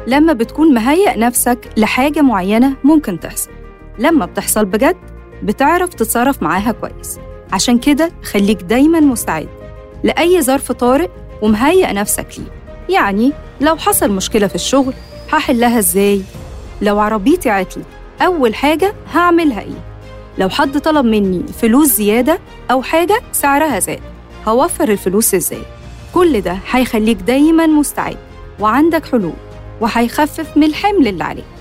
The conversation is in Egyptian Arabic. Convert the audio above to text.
لما بتكون مهيأ نفسك لحاجة معينة ممكن تحصل لما بتحصل بجد بتعرف تتصرف معاها كويس عشان كده خليك دايما مستعد لأي ظرف طارئ ومهيأ نفسك ليه يعني لو حصل مشكلة في الشغل هحلها إزاي؟ لو عربيتي عطلت أول حاجة هعملها إيه؟ لو حد طلب مني فلوس زيادة أو حاجة سعرها زاد هوفر الفلوس إزاي؟ كل ده هيخليك دايما مستعد وعندك حلول وهيخفف من الحمل اللي عليك